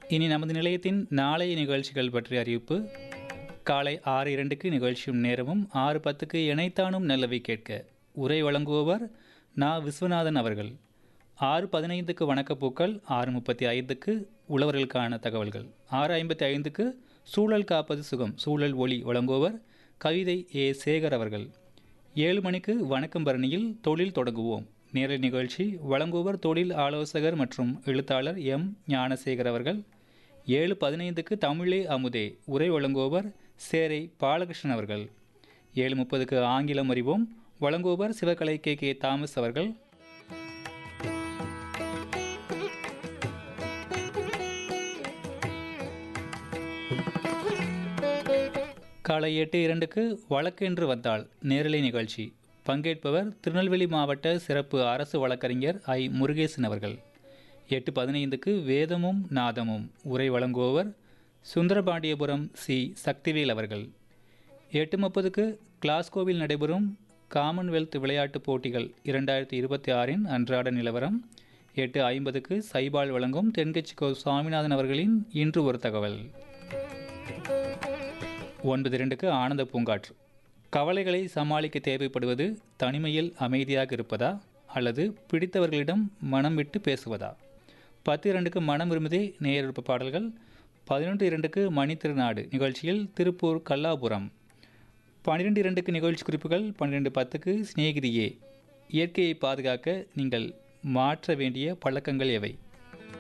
இனி நமது நிலையத்தின் நாளைய நிகழ்ச்சிகள் பற்றிய அறிவிப்பு காலை ஆறு இரண்டுக்கு நிகழ்ச்சியும் நேரமும் ஆறு பத்துக்கு இணைத்தானும் நல்லவை கேட்க உரை வழங்குபவர் நா விஸ்வநாதன் அவர்கள் ஆறு பதினைந்துக்கு வணக்கப்பூக்கள் ஆறு முப்பத்தி ஐந்துக்கு உழவர்களுக்கான தகவல்கள் ஆறு ஐம்பத்தி ஐந்துக்கு சூழல் காப்பது சுகம் சூழல் ஒளி வழங்குபவர் கவிதை ஏ சேகர் அவர்கள் ஏழு மணிக்கு வணக்கம் பரணியில் தொழில் தொடங்குவோம் நேரல் நிகழ்ச்சி வழங்குபவர் தொழில் ஆலோசகர் மற்றும் எழுத்தாளர் எம் ஞானசேகர் அவர்கள் ஏழு பதினைந்துக்கு தமிழே அமுதே உரை வழங்குபவர் சேரை பாலகிருஷ்ணன் அவர்கள் ஏழு முப்பதுக்கு ஆங்கிலம் அறிவோம் வழங்குபவர் சிவகலை கே கே தாமஸ் அவர்கள் காலை எட்டு இரண்டுக்கு வழக்கென்று வந்தால் நேரலை நிகழ்ச்சி பங்கேற்பவர் திருநெல்வேலி மாவட்ட சிறப்பு அரசு வழக்கறிஞர் ஐ முருகேசன் அவர்கள் எட்டு பதினைந்துக்கு வேதமும் நாதமும் உரை வழங்குபவர் சுந்தரபாண்டியபுரம் சி சக்திவேல் அவர்கள் எட்டு முப்பதுக்கு கிளாஸ்கோவில் நடைபெறும் காமன்வெல்த் விளையாட்டுப் போட்டிகள் இரண்டாயிரத்தி இருபத்தி ஆறின் அன்றாட நிலவரம் எட்டு ஐம்பதுக்கு சைபால் வழங்கும் தென்கட்சிக்கோ சுவாமிநாதன் அவர்களின் இன்று ஒரு தகவல் ஒன்பது இரண்டுக்கு ஆனந்த பூங்காற்று கவலைகளை சமாளிக்க தேவைப்படுவது தனிமையில் அமைதியாக இருப்பதா அல்லது பிடித்தவர்களிடம் மனம் விட்டு பேசுவதா பத்து இரண்டுக்கு மனம் விரும்புதே நேயெழுப்பு பாடல்கள் பதினொன்று இரண்டுக்கு மணித்திருநாடு நிகழ்ச்சியில் திருப்பூர் கல்லாபுரம் பன்னிரெண்டு இரண்டுக்கு நிகழ்ச்சி குறிப்புகள் பன்னிரெண்டு பத்துக்கு சிநேகிதியே இயற்கையை பாதுகாக்க நீங்கள் மாற்ற வேண்டிய பழக்கங்கள் எவை